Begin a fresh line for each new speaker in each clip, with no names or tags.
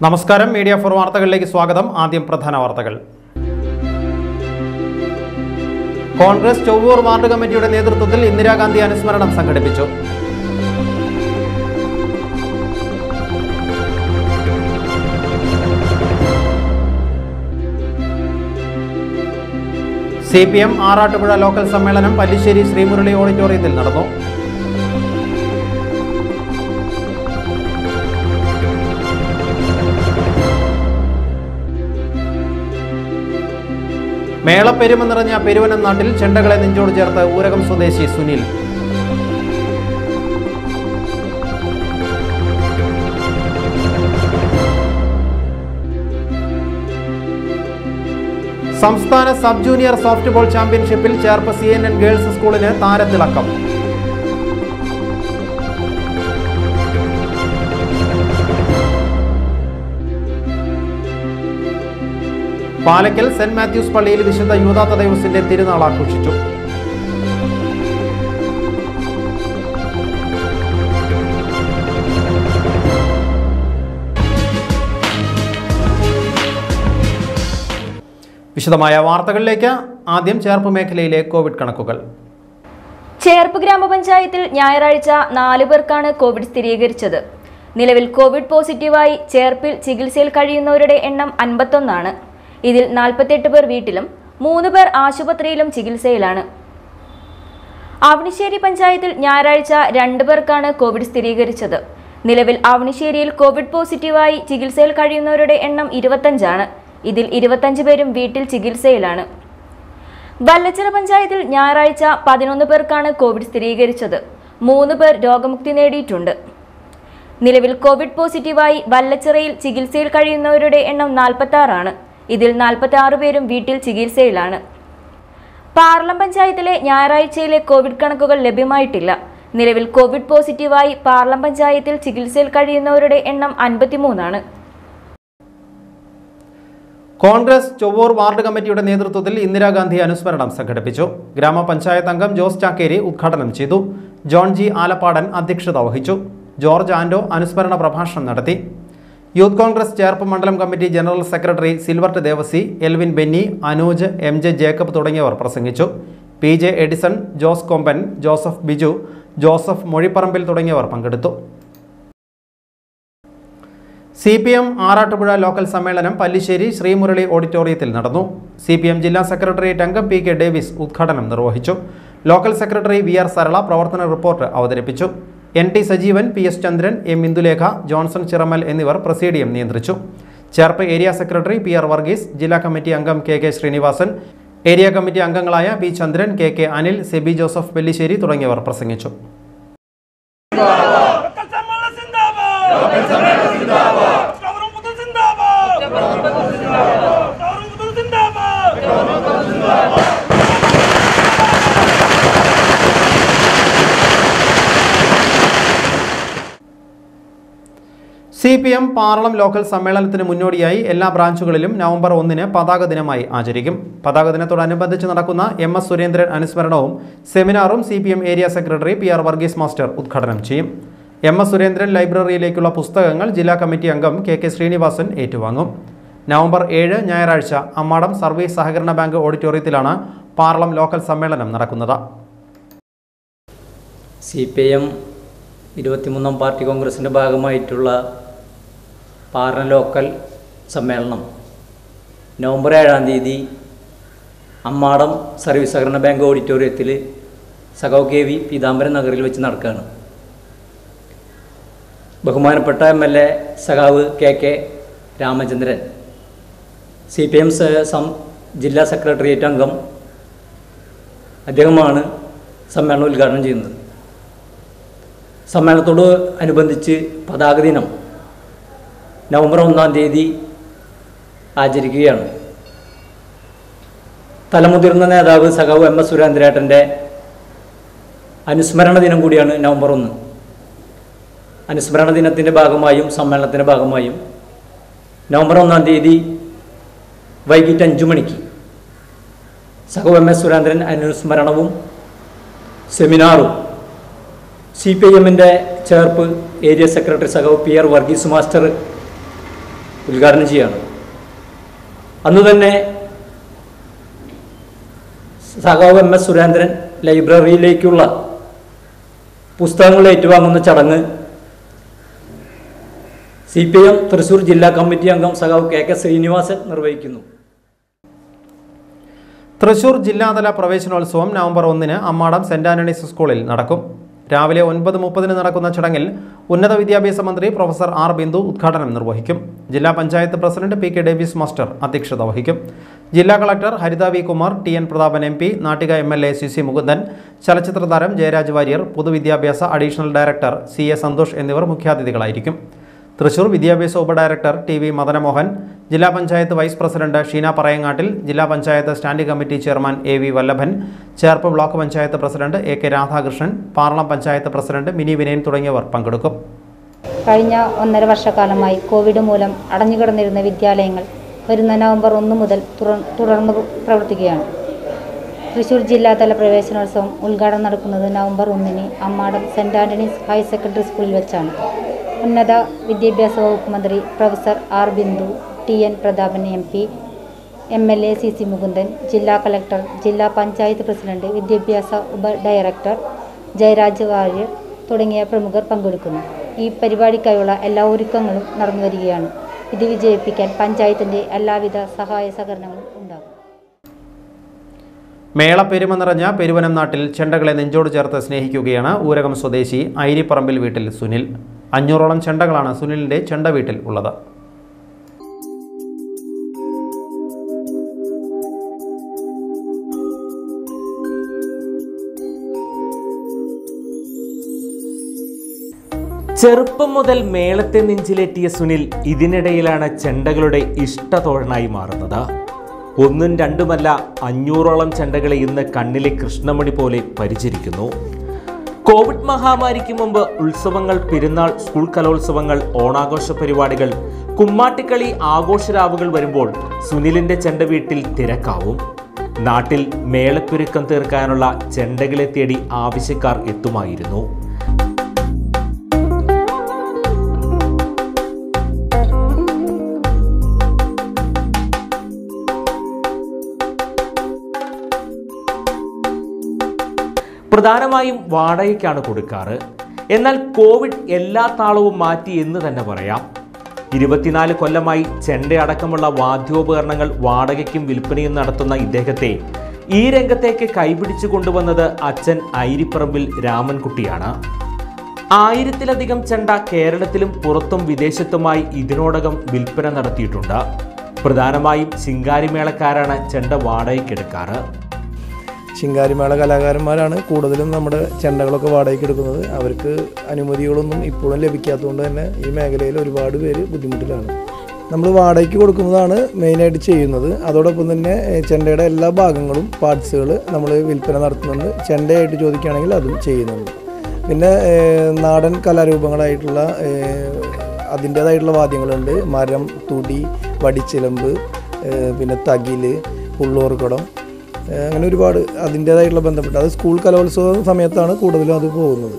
നമസ്കാരം media for വാർത്തകളിലേക്ക് സ്വാഗതം ആദ്യം പ്രധാന വാർത്തകൾ കോൺഗ്രസ് ചൊവ്വൂർ വാർഡ് കമ്മിറ്റിയുടെ നേതൃത്വത്തിൽ ഇന്ദിരാഗാന്ധി അനുസ്മരണം സംഘടിപ്പിച്ചു C P M Arattupuzha local സമ്മേളനം പല്ലിശ്ശേരി ശ്രീമുരളി ഓഡിറ്റോറിയത്തിൽ നടന്നു മേളപ്പെരുമ നിറഞ്ഞ പെരുവനം നാട്ടിൽ ചെണ്ടകളെ നെഞ്ചോട് ചേർത്ത് ഊരകം സ്വദേശി സുനിൽ സംസ്ഥാന സബ് ജൂനിയർ സോഫ്റ്റ്ബോൾ ചാമ്പ്യൻഷിപ്പിൽ Cherpu C N N girls സ്കൂളിന് താരത്തിളക്കം പാലക്കൽ സെന്റ് മാത്യൂസ് പള്ളിയിൽ വിശുദ്ധ യൂദാത്ത ദൈവസിന്റെ തിരുനാൾ ആഘോഷിച്ചു വിശദമായ വാർത്തകളിലേക്ക് ആദ്യം ചേർപ്പ് മേഖലയിലെ കോവിഡ് കണക്കുകൾ
ചേർപ്പ് ഗ്രാമപഞ്ചായത്തിൽ ഞായറാഴ്ച നാലു പേർക്കാണ് കോവിഡ് സ്ഥിരീകരിച്ചത് നിലവിൽ കോവിഡ് പോസിറ്റീവായി ചേർപ്പിൽ ചികിത്സയിൽ കഴിയുന്നവരുടെ എണ്ണം അൻപത്തൊന്നാണ് ഇതിൽ നാൽപ്പത്തെട്ട് പേർ വീട്ടിലും മൂന്ന് പേർ ആശുപത്രിയിലും ചികിത്സയിലാണ് ആവണിശ്ശേരി പഞ്ചായത്തിൽ ഞായറാഴ്ച രണ്ടു പേർക്കാണ് കോവിഡ് സ്ഥിരീകരിച്ചത് നിലവിൽ ആവണിശ്ശേരിയിൽ കോവിഡ് പോസിറ്റീവായി ചികിത്സയിൽ കഴിയുന്നവരുടെ എണ്ണം ഇരുപത്തഞ്ചാണ് ഇതിൽ ഇരുപത്തഞ്ച് പേരും വീട്ടിൽ ചികിത്സയിലാണ് വല്ലച്ചിറ പഞ്ചായത്തിൽ ഞായറാഴ്ച പതിനൊന്ന് പേർക്കാണ് കോവിഡ് സ്ഥിരീകരിച്ചത് മൂന്ന് പേർ രോഗമുക്തി നേടിയിട്ടുണ്ട് നിലവിൽ കോവിഡ് പോസിറ്റീവായി വല്ലച്ചിറയിൽ ചികിത്സയിൽ കഴിയുന്നവരുടെ എണ്ണം നാൽപ്പത്തി ആറാണ് ഇതിൽ നാൽപ്പത്തി ആറ് പേരും വീട്ടിൽ ചികിത്സയിലാണ് പാർലം പഞ്ചായത്തിലെ ഞായറാഴ്ചയിലെ കോവിഡ് കണക്കുകൾ ലഭ്യമായിട്ടില്ല നിലവിൽ കോവിഡ് പോസിറ്റീവായി പാർലം പഞ്ചായത്തിൽ ചികിത്സയിൽ കഴിയുന്നവരുടെ എണ്ണം അൻപത്തിമൂന്നാണ്
കോൺഗ്രസ് ചൊവ്വൂർ വാർഡ് കമ്മിറ്റിയുടെ നേതൃത്വത്തിൽ ഇന്ദിരാഗാന്ധി അനുസ്മരണം സംഘടിപ്പിച്ചു ഗ്രാമപഞ്ചായത്ത് അംഗം ജോസ് ചാക്കേരി ഉദ്ഘാടനം ചെയ്തു ജോൺ ജി ആലപ്പാടൻ അധ്യക്ഷത വഹിച്ചു ജോർജ് ആൻഡോ അനുസ്മരണ പ്രഭാഷണം നടത്തി യൂത്ത് കോൺഗ്രസ് ചേർപ്പ് മണ്ഡലം committee general secretary Silvert Devasi Elvin Benny Anooj M J Jacob തുടങ്ങിയവർ പ്രസംഗിച്ചു പി ജെ എഡിസൺ ജോസ് കൊമ്പൻ ജോസഫ് ബിജു ജോസഫ് മൊഴിപ്പറമ്പിൽ തുടങ്ങിയവർ പങ്കെടുത്തു C P M Arattupuzha local സമ്മേളനം പല്ലിശ്ശേരി ശ്രീമുരളി ഓഡിറ്റോറിയത്തിൽ നടന്നു സി പി എം ജില്ലാ സെക്രട്ടേറിയറ്റ് അംഗം പി കെ ഡേവിസ് ഉദ്ഘാടനം നിർവഹിച്ചു local secretary V R Sarala പ്രവർത്തന റിപ്പോർട്ട് അവതരിപ്പിച്ചു N T Sajeevan P S Chandran M Indulekha Johnson Chiramal എന്നിവർ പ്രസീഡിയം നിയന്ത്രിച്ചു Cherpu area secretary P R Varghese ജില്ലാ കമ്മിറ്റി അംഗം K K Srinivasan area committee അംഗങ്ങളായ P Chandran K K Anil Sebi Joseph Pellissery തുടങ്ങിയവർ പ്രസംഗിച്ചു
ലോക്കൽ സമ്മേളനം സിന്ദാബാദ് ലോക്കൽ സമ്മേളനം സിന്ദാബാദ് കവറും പുതു സിന്ദാബാദ് കവറും പുതു സിന്ദാബാദ് കവറും പുതു സിന്ദാബാദ്
C P M Parlam local സമ്മേളനത്തിന് മുന്നോടിയായി എല്ലാ ബ്രാഞ്ചുകളിലും നവംബർ ഒന്നിന് പതാക ദിനമായി ആചരിക്കും പതാക ദിനത്തോടനുബന്ധിച്ച് നടക്കുന്ന എം എസ് സുരേന്ദ്രൻ അനുസ്മരണവും സെമിനാറും C P M area secretary P R Varghese master ഉദ്ഘാടനം ചെയ്യും എം എസ് സുരേന്ദ്രൻ ലൈബ്രറിയിലേക്കുള്ള പുസ്തകങ്ങൾ ജില്ലാ കമ്മിറ്റി അംഗം കെ കെ ശ്രീനിവാസൻ ഏറ്റുവാങ്ങും നവംബർ ഏഴ് ഞായറാഴ്ച അമ്മാടം സർവീസ് സഹകരണ ബാങ്ക് ഓഡിറ്റോറിയത്തിലാണ് പാർളം ലോക്കൽ സമ്മേളനം നടക്കുന്നത്
സി പി ഐ എം ഇരുപത്തിമൂന്നാം പാർട്ടി കോൺഗ്രസിൻ്റെ ഭാഗമായിട്ടുള്ള പാർലം ലോക്കൽ സമ്മേളനം നവംബർ ഏഴാം തീയതി അമ്മാടം സർവീസ് സഹകരണ ബാങ്ക് ഓഡിറ്റോറിയത്തിൽ സഖാവ് കെ വി പീതാംബരൻ നഗറിൽ വെച്ച് നടക്കുകയാണ് ബഹുമാനപ്പെട്ട എം എൽ എ സഖാവ് K K Ramachandran C P M സം ജില്ലാ സെക്രട്ടേറിയറ്റ് അംഗം അദ്ദേഹമാണ് സമ്മേളനം ഉദ്ഘാടനം ചെയ്യുന്നത് സമ്മേളനത്തോട് അനുബന്ധിച്ച് പതാക ദിനം നവംബർ ഒന്നാം തീയതി ആചരിക്കുകയാണ് തലമുതിർന്ന നേതാവ് സഖാവ് എം എസ് സുരേന്ദ്രേട്ടൻ്റെ അനുസ്മരണ ദിനം കൂടിയാണ് നവംബർ ഒന്ന് അനുസ്മരണ ദിനത്തിൻ്റെ ഭാഗമായും സമ്മേളനത്തിൻ്റെ ഭാഗമായും നവംബർ ഒന്നാം തീയതി വൈകിട്ട് അഞ്ചു മണിക്ക് സഖാവ് എം എസ് സുരേന്ദ്രൻ അനുസ്മരണവും സെമിനാറും സി പി ഐ എമ്മിൻ്റെ ചേർപ്പ് ഏരിയ സെക്രട്ടറി സഖാവ് പി ആർ വർഗീസ് മാസ്റ്റർ ഉദ്ഘാടനം ചെയ്യാണ് അന്ന് തന്നെ സഖാവ് എം എസ് സുരേന്ദ്രൻ ലൈബ്രറിയിലേക്കുള്ള പുസ്തകങ്ങൾ ഏറ്റുവാങ്ങുന്ന ചടങ്ങ് സി പി എം തൃശൂർ ജില്ലാ കമ്മിറ്റി അംഗം സഖാവ് കെ കെ ശ്രീനിവാസൻ നിർവഹിക്കുന്നു
തൃശൂർ ജില്ലാതല പ്രവേശനോത്സവം നവംബർ ഒന്നിന് അമ്മാടം സെന്റ് ആന്റണീസ് സ്കൂളിൽ നടക്കും രാവിലെ ഒൻപത് മുപ്പതിന് നടക്കുന്ന ചടങ്ങിൽ ഉന്നത വിദ്യാഭ്യാസ മന്ത്രി പ്രൊഫസർ ആർ ബിന്ദു ഉദ്ഘാടനം നിർവഹിക്കും ജില്ലാ panchayat president P K Davis master അധ്യക്ഷത വഹിക്കും ജില്ലാ collector Haritha V Kumar T N Prathapan M P Nattika M L A C C Mukundan ചലച്ചിത്ര താരം ജയരാജ് വാര്യർ പൊതുവിദ്യാഭ്യാസ additional director C A Santhosh എന്നിവർ മുഖ്യാതിഥികളായിരിക്കും തൃശൂർ വിദ്യാഭ്യാസ ഉപഡയറക്ടർ ടി വി മദനമോഹൻ ജില്ലാ പഞ്ചായത്ത് വൈസ് പ്രസിഡന്റ് ഷീന പറയങ്ങാട്ടിൽ ജില്ലാ panchayat standing committee chairman A V Vallabhan Cherpu block panchayat president A K Radhakrishnan Parlam panchayat president Mini Vinayan തുടങ്ങിയവർ പങ്കെടുക്കും
കഴിഞ്ഞ ഒന്നര വർഷക്കാലമായി കോവിഡ് മൂലം അടഞ്ഞുകിടന്നിരുന്ന വിദ്യാലയങ്ങൾ വരുന്ന നവംബർ ഒന്ന് മുതൽ തുറ- തുടർന്ന് പ്രവർത്തിക്കുകയാണ് തൃശൂർ ജില്ലാതല പ്രവേശനോത്സവം ഉദ്ഘാടനം നടക്കുന്നത് നവംബർ ഒന്നിന് Ammadam saint Antony's higher secondary സ്കൂളിൽ വെച്ചാണ് ഉന്നത വിദ്യാഭ്യാസ വകുപ്പ് മന്ത്രി professor R Bindu T N Prathapan M P M L A C C Mukundan ജില്ലാ കളക്ടർ ജില്ലാ പഞ്ചായത്ത് പ്രസിഡന്റ് വിദ്യാഭ്യാസ ഉപ ഡയറക്ടർ ജയരാജ് വാര്യർ തുടങ്ങിയ പ്രമുഖർ പങ്കെടുക്കുന്നു ഈ പരിപാടിക്കായുള്ള എല്ലാ ഒരുക്കങ്ങളും നടന്നു വരികയാണ് ഇത് വിജയിപ്പിക്കാൻ പഞ്ചായത്തിൻ്റെ എല്ലാവിധ സഹായ സഹകരണങ്ങളും ഉണ്ടാകും
മേള പെരുമ നിറഞ്ഞ പെരുവനം നാട്ടിൽ ചെണ്ടകളെ നെഞ്ചോട് ചേർത്ത് സ്നേഹിക്കുകയാണ് ഊരകം സ്വദേശി ഐരിപ്പറമ്പിൽ വീട്ടിൽ സുനിൽ അഞ്ഞൂറോളം ചെണ്ടകളാണ് സുനിലിന്റെ ചെണ്ട വീട്ടിൽ ഉള്ളത്
ചെറുപ്പം മുതൽ മേളത്തെ നെഞ്ചിലേറ്റിയ സുനിൽ ഇതിനിടയിലാണ് ചെണ്ടകളുടെ ഇഷ്ടതോഴനായി മാറുന്നത് ഒന്നും രണ്ടുമല്ല അഞ്ഞൂറോളം ചെണ്ടകളെ ഇന്ന് കണ്ണിലെ കൃഷ്ണമണി പോലെ പരിചരിക്കുന്നു കോവിഡ് മഹാമാരിക്ക് മുമ്പ് ഉത്സവങ്ങൾ പെരുന്നാൾ സ്കൂൾ കലോത്സവങ്ങൾ ഓണാഘോഷ പരിപാടികൾ കുമ്മാട്ടിക്കളി ആഘോഷരാവുകൾ വരുമ്പോൾ സുനിലിന്റെ ചെണ്ട വീട്ടിൽ തിരക്കാവും നാട്ടിൽ മേളപ്പെരുക്കം തീർക്കാനുള്ള ചെണ്ടകളെ തേടി ആവശ്യക്കാർ എത്തുമായിരുന്നു പ്രധാനമായും വാടകയ്ക്കാണ് കൊടുക്കാറ് എന്നാൽ കോവിഡ് എല്ലാ താളവും മാറ്റി എന്ന് തന്നെ പറയാം ഇരുപത്തിനാല് കൊല്ലമായി ചെണ്ട അടക്കമുള്ള വാദ്യോപകരണങ്ങൾ വാടകയ്ക്കും വിൽപ്പനയും നടത്തുന്ന ഇദ്ദേഹത്തെ ഈ രംഗത്തേക്ക് കൈപിടിച്ചു കൊണ്ടുവന്നത് അച്ഛൻ ഐരിപ്പറമ്പിൽ രാമൻകുട്ടിയാണ് ആയിരത്തിലധികം ചെണ്ട കേരളത്തിലും പുറത്തും വിദേശത്തുമായി ഇതിനോടകം വിൽപ്പന നടത്തിയിട്ടുണ്ട് പ്രധാനമായും ശിങ്കാരിമേളക്കാരാണ് ചെണ്ട വാടകയ്ക്കെടുക്കാറ്
ശിങ്കാരിമേള കലാകാരന്മാരാണ് കൂടുതലും നമ്മുടെ ചെണ്ടകളൊക്കെ വാടകയ്ക്ക് എടുക്കുന്നത് അവർക്ക് അനുമതികളൊന്നും ഇപ്പോഴും ലഭിക്കാത്തതുകൊണ്ട് തന്നെ ഈ മേഖലയിൽ ഒരുപാട് പേര് ബുദ്ധിമുട്ടിലാണ് നമ്മൾ വാടകയ്ക്ക് കൊടുക്കുന്നതാണ് മെയിനായിട്ട് ചെയ്യുന്നത് അതോടൊപ്പം തന്നെ ഏഹ്, ചെണ്ടയുടെ എല്ലാ ഭാഗങ്ങളും പാർട്സുകൾ നമ്മൾ വിൽപ്പന നടത്തുന്നുണ്ട് ചെണ്ടയായിട്ട് ചോദിക്കുകയാണെങ്കിൽ അതും ചെയ്യുന്നുണ്ട് പിന്നെ ഏഹ്, നാടൻ കലാരൂപങ്ങളായിട്ടുള്ള ഏഹ്, അതിൻ്റേതായിട്ടുള്ള വാദ്യങ്ങളുണ്ട് മരം തുടി വടിച്ചിലമ്പ് ഏഹ്, പിന്നെ തകില് പുള്ളോർക്കുടം ഏഹ് അങ്ങനെ ഒരുപാട് അതിൻ്റേതായിട്ടുള്ള ബന്ധപ്പെട്ട് അത് സ്കൂൾ കലോത്സവ സമയത്താണ് കൂടുതലും അത് പോകുന്നത്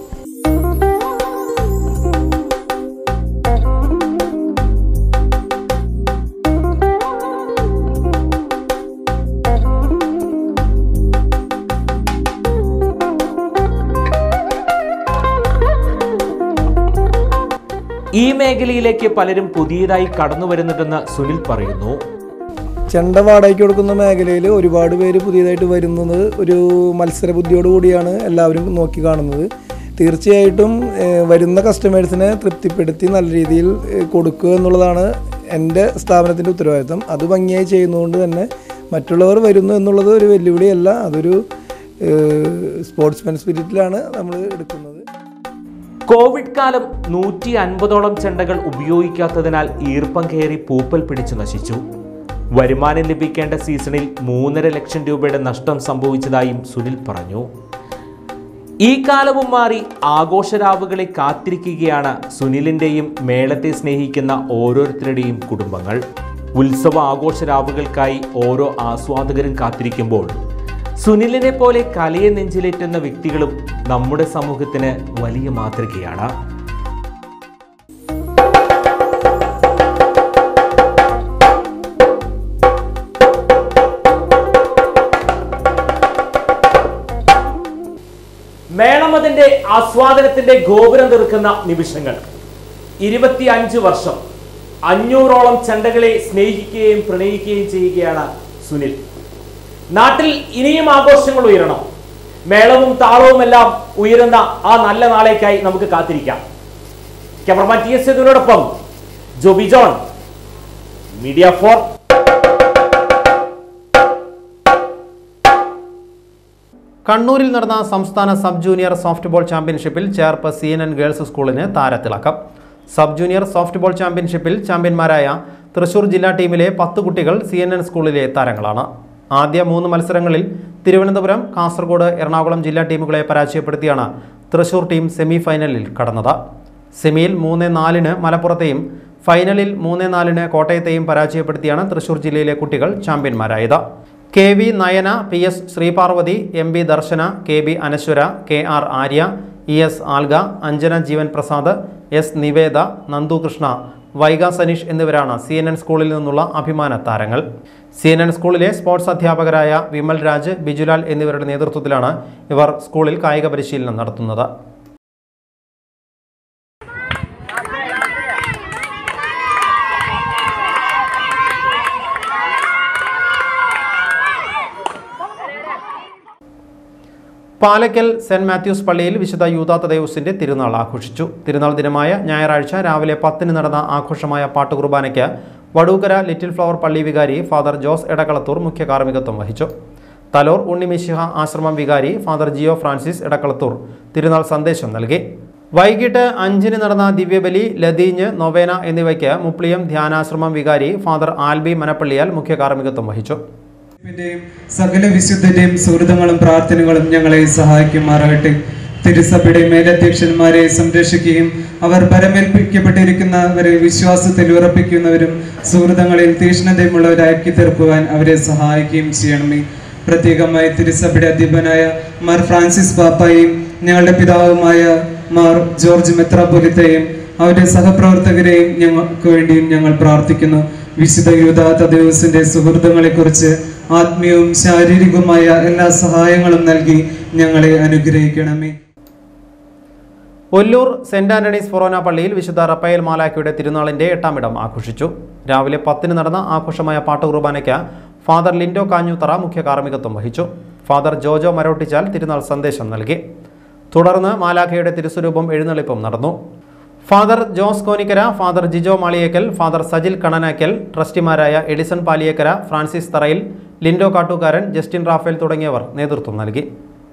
ഈ മേഖലയിലേക്ക് പലരും പുതിയതായി കടന്നു വരുന്നുണ്ടെന്ന് സുനിൽ പറയുന്നു
ചെണ്ട വാടകയ്ക്ക് കൊടുക്കുന്ന മേഖലയിൽ ഒരുപാട് പേര് പുതിയതായിട്ട് വരുന്നത് ഒരു മത്സര ബുദ്ധിയോട് കൂടിയാണ് എല്ലാവരും നോക്കി കാണുന്നത് തീർച്ചയായിട്ടും ഏഹ്, വരുന്ന കസ്റ്റമേഴ്സിനെ തൃപ്തിപ്പെടുത്തി നല്ല രീതിയിൽ ഏഹ്, കൊടുക്കുക എന്നുള്ളതാണ് എൻ്റെ സ്ഥാപനത്തിൻ്റെ ഉത്തരവാദിത്തം അത് ഭംഗിയായി ചെയ്യുന്നതുകൊണ്ട് തന്നെ മറ്റുള്ളവർ വരുന്നു എന്നുള്ളത് ഒരു വെല്ലുവിളിയല്ല അതൊരു സ്പോർട്സ്മാൻ സ്പിരിറ്റിലാണ് നമ്മൾ എടുക്കുന്നത്
കോവിഡ് കാലം നൂറ്റി അൻപതോളം ചെണ്ടകൾ ഉപയോഗിക്കാത്തതിനാൽ ഈർപ്പം കയറി പൂപ്പൽ പിടിച്ചു നശിച്ചു വരുമാനം ലഭിക്കേണ്ട സീസണിൽ മൂന്നര ലക്ഷം രൂപയുടെ നഷ്ടം സംഭവിച്ചതായും സുനിൽ പറഞ്ഞു ഈ കാലവും മാറി ആഘോഷരാവുകളെ കാത്തിരിക്കുകയാണ് സുനിലിൻ്റെയും മേളത്തെ സ്നേഹിക്കുന്ന ഓരോരുത്തരുടെയും കുടുംബങ്ങൾ ഉത്സവ ആഘോഷരാവുകൾക്കായി ഓരോ ആസ്വാദകരും കാത്തിരിക്കുമ്പോൾ സുനിലിനെ പോലെ കലയെ നെഞ്ചിലേറ്റുന്ന വ്യക്തികളും നമ്മുടെ സമൂഹത്തിന് വലിയ മാതൃകയാണ് ആസ്വാദനത്തിന്റെ ഗോപുരം തീർക്കുന്ന നിമിഷങ്ങൾ ഇരുപത്തി അഞ്ച് വർഷം അഞ്ഞൂറോളം ചെണ്ടകളെ സ്നേഹിക്കുകയും പ്രണയിക്കുകയും ചെയ്യുകയാണ് സുനിൽ നാട്ടിൽ ഇനിയും ആഘോഷങ്ങൾ ഉയരണം മേളവും താളവുമെല്ലാം ഉയരുന്ന ആ നല്ല നാളേക്കായി നമുക്ക് കാത്തിരിക്കാം ക്യാമറമാൻ ടി എസ് യദുവിനോടൊപ്പം ജോബി ജോൺ മീഡിയ ഫോർ
കണ്ണൂരിൽ നടന്ന സംസ്ഥാന സബ് ജൂനിയർ സോഫ്റ്റ്ബോൾ ചാമ്പ്യൻഷിപ്പിൽ Cherpu C N N girls സ്കൂളിന് താരത്തിളക്കം സബ് ജൂനിയർ സോഫ്റ്റ്ബോൾ ചാമ്പ്യൻഷിപ്പിൽ ചാമ്പ്യന്മാരായ തൃശൂർ ജില്ലാ ടീമിലെ പത്ത് കുട്ടികൾ സി എൻ എൻ സ്കൂളിലെ താരങ്ങളാണ് ആദ്യ മൂന്ന് മത്സരങ്ങളിൽ തിരുവനന്തപുരം കാസർഗോഡ് എറണാകുളം ജില്ലാ ടീമുകളെ പരാജയപ്പെടുത്തിയാണ് തൃശൂർ ടീം സെമി ഫൈനലിൽ കടന്നത് സെമിയിൽ മൂന്ന് നാലിന് മലപ്പുറത്തെയും ഫൈനലിൽ മൂന്ന് നാലിന് കോട്ടയത്തെയും പരാജയപ്പെടുത്തിയാണ് തൃശൂർ ജില്ലയിലെ കുട്ടികൾ ചാമ്പ്യന്മാരായത് K V Nayana P S Sreeparvathy M B Darshana K B Anaswara K R Arya E S Alga Anjana Jeevan Prasad S Niveda Nandu Krishna Vaiga Saneesh എന്നിവരാണ് സി എൻ എൻ സ്കൂളിൽ നിന്നുള്ള അഭിമാന താരങ്ങൾ സി എൻ എൻ സ്കൂളിലെ സ്പോർട്സ് അധ്യാപകരായ വിമൽ രാജ് ബിജുലാൽ എന്നിവരുടെ നേതൃത്വത്തിലാണ് ഇവർ സ്കൂളിൽ കായിക പരിശീലനം നടത്തുന്നത് പാലക്കൽ സെന്റ് മാത്യൂസ് പള്ളിയിൽ വിശുദ്ധ യൂതാത്ത ദേവസിന്റെ തിരുനാൾ ആഘോഷിച്ചു തിരുനാൾ ദിനമായ ഞായറാഴ്ച രാവിലെ പത്തിന് നടന്ന ആഘോഷമായ പാട്ടുകുർബാനയ്ക്ക് വടൂക്കര ലിറ്റിൽ ഫ്ലവർ പള്ളി വികാരി ഫാദർ ജോസ് എടക്കളത്തൂർ മുഖ്യ കാർമ്മികത്വം വഹിച്ചു തലോർ ഉണ്ണിമിശിഹ ആശ്രമം വികാരി ഫാദർ ജിയോ ഫ്രാൻസിസ് എടക്കളത്തൂർ തിരുനാൾ സന്ദേശം നൽകി വൈകിട്ട് അഞ്ചിന് നടന്ന ദിവ്യബലി ലതീഞ്ഞ് നൊവേന എന്നിവയ്ക്ക് മുപ്ലിയം ധ്യാനാശ്രമം വികാരി ഫാദർ ആൽബി മനപ്പള്ളിയാൽ മുഖ്യ കാർമ്മികത്വം വഹിച്ചു
ിന്റെയും സകല വിശുദ്ധന്റെയും സുഹൃതങ്ങളും പ്രാർത്ഥനകളും ഞങ്ങളെ സഹായിക്കുമാറാകട്ടെ തിരുസഭയുടെ മേലധ്യക്ഷന്മാരെ സംരക്ഷിക്കുകയും അവർ പരമേൽപ്പിക്കപ്പെട്ടിരിക്കുന്നവരെ വിശ്വാസത്തിൽ ഉറപ്പിക്കുന്നവരും സുഹൃതങ്ങളിൽ തീക്ഷ്ണതയുമുള്ളവരാക്കി തീർക്കുവാൻ അവരെ സഹായിക്കുകയും ചെയ്യണമേ പ്രത്യേകമായി തിരുസഭയുടെ അധ്യപനായ മാർ ഫ്രാൻസിസ് പാപ്പായും ഞങ്ങളുടെ പിതാവുമായ മാർ ജോർജ് മെത്രാപൊലിത്തയും അവരുടെ സഹപ്രവർത്തകരെയും ഞങ്ങൾക്ക് വേണ്ടിയും ഞങ്ങൾ പ്രാർത്ഥിക്കുന്നു വിശുദ്ധ യൂദാത്ത ദിവസത്തിന്റെ സുഹൃത്തുക്കളെ കുറിച്ച് ആത്മീയവും ശാരീരികവുമായ എല്ലാ സഹായങ്ങളും നൽകി ഞങ്ങളെ അനുഗ്രഹിക്കണമേ
ഒല്ലൂർ സെന്റ് ആന്റണീസ് ഫൊറോന പള്ളിയിൽ വിശുദ്ധ റപ്പയൽ മാലാക്കയുടെ തിരുനാളിന്റെ എട്ടാം ഇടം ആഘോഷിച്ചു രാവിലെ പത്തിന് നടന്ന ആഘോഷമായ പാട്ടുകുർബാനയ്ക്ക് ഫാദർ ലിൻഡോ കാഞ്ഞൂത്തറ മുഖ്യ കാർമ്മികത്വം വഹിച്ചു ഫാദർ ജോജോ മരോട്ടിച്ചാൽ തിരുനാൾ സന്ദേശം നൽകി തുടർന്ന് മാലാഖയുടെ തിരുസ്വരൂപം എഴുന്നള്ളിപ്പും നടന്നു father Jose Konikkara father Jijo Maliyekkal father Sajil Kananakkal ട്രസ്റ്റിമാരായ എഡിസൺ പാലിയേക്കര ഫ്രാൻസിസ് തറയിൽ ലിൻഡോ കാട്ടൂക്കാരൻ ജസ്റ്റിൻ റാഫേൽ തുടങ്ങിയവർ നേതൃത്വം നൽകി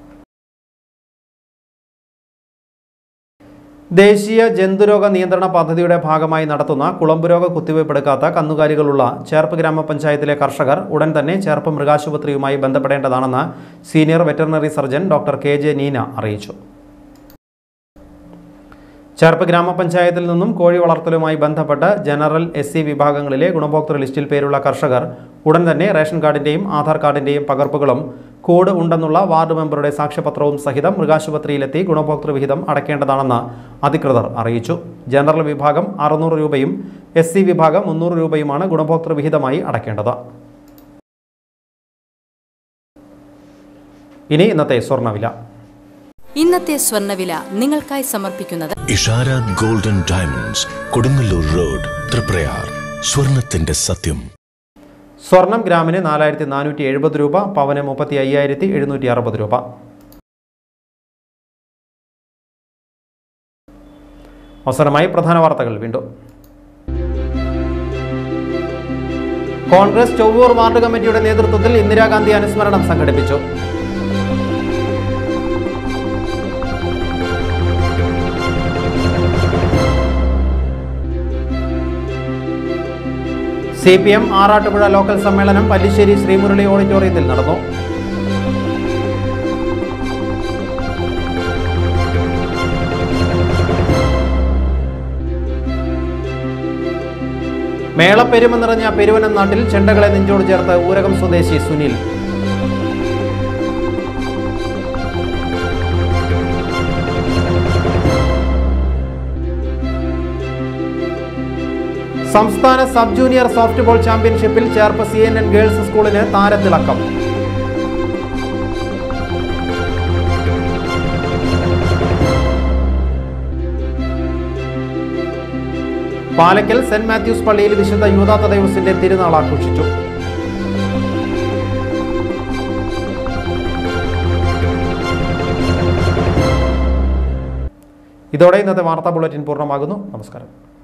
ദേശീയ ജന്തുരോഗ നിയന്ത്രണ പദ്ധതിയുടെ ഭാഗമായി നടത്തുന്ന കുളമ്പുരോഗ കുത്തിവയ്പ് എടുക്കാത്ത കന്നുകാലികളുള്ള ചേർപ്പ് ഗ്രാമപഞ്ചായത്തിലെ കർഷകർ ഉടൻ തന്നെ ചേർപ്പ് മൃഗാശുപത്രിയുമായി ബന്ധപ്പെടേണ്ടതാണെന്ന് senior veterinary surgeon doctor K J Neena അറിയിച്ചു ചേർപ്പ് ഗ്രാമപഞ്ചായത്തിൽ നിന്നും കോഴി വളർത്തലുമായി ബന്ധപ്പെട്ട് ജനറൽ എസ് സി വിഭാഗങ്ങളിലെ ഗുണഭോക്തൃ ലിസ്റ്റിൽ പേരുള്ള കർഷകർ ഉടൻ തന്നെ റേഷൻ കാർഡിന്റെയും ആധാർ കാർഡിന്റെയും പകർപ്പുകളും കോഡ് ഉണ്ടെന്നുള്ള വാർഡ് മെമ്പറുടെ സാക്ഷ്യപത്രവും സഹിതം മൃഗാശുപത്രിയിലെത്തി ഗുണഭോക്തൃ വിഹിതം അടയ്ക്കേണ്ടതാണെന്ന് അധികൃതർ അറിയിച്ചു ജനറൽ വിഭാഗം അറുന്നൂറ് രൂപയും എസ് സി വിഭാഗം മുന്നൂറ് രൂപയുമാണ് ഗുണഭോക്തൃ വിഹിതമായി അടയ്ക്കേണ്ടത് ഇനി ഇന്നത്തെ സ്വർണ്ണവില
ഇന്നത്തെ സ്വർണ്ണവില നിങ്ങൾക്കായി സമർപ്പിക്കുന്നത്
Ishara golden diamonds Kodungallur road Triprayar സ്വർണത്തിന്റെ സത്യം
സ്വർണം ഗ്രാമിന് നാലായിരത്തി നാനൂറ്റി എഴുപത് രൂപ പവന് മുപ്പത്തി അയ്യായിരത്തി എഴുന്നൂറ്റി അറുപത് രൂപ അവസരമായി പ്രധാന വാർത്തകൾ വീണ്ടും കോൺഗ്രസ് ചൊവ്വൂർ വാർഡ് കമ്മിറ്റിയുടെ നേതൃത്വത്തിൽ ഇന്ദിരാഗാന്ധി അനുസ്മരണം സംഘടിപ്പിച്ചു C P M Arattupuzha local സമ്മേളനം പല്ലിശ്ശേരി ശ്രീമുരളി ഓഡിറ്റോറിയത്തിൽ നടന്നു മേളപ്പെരുമ നിറഞ്ഞ പെരുവനം നാട്ടിൽ ചെണ്ടകളെ നെഞ്ചോട് ചേർത്ത് ഊരകം സ്വദേശി സുനിൽ സംസ്ഥാന സബ് ജൂനിയർ സോഫ്റ്റ്ബോൾ ചാമ്പ്യൻഷിപ്പിൽ Cherpu C N N girls സ്കൂളിന് താരത്തിളക്കം പാലക്കൽ സെന്റ് മാത്യൂസ് പള്ളിയിൽ വിശുദ്ധ യൂദാ തദയൂസിന്റെ തിരുനാൾ ആഘോഷിച്ചു ഇതോടെ ഇന്നത്തെ വാർത്താ ബുള്ളറ്റിൻ പൂർണ്ണമാകുന്നു നമസ്കാരം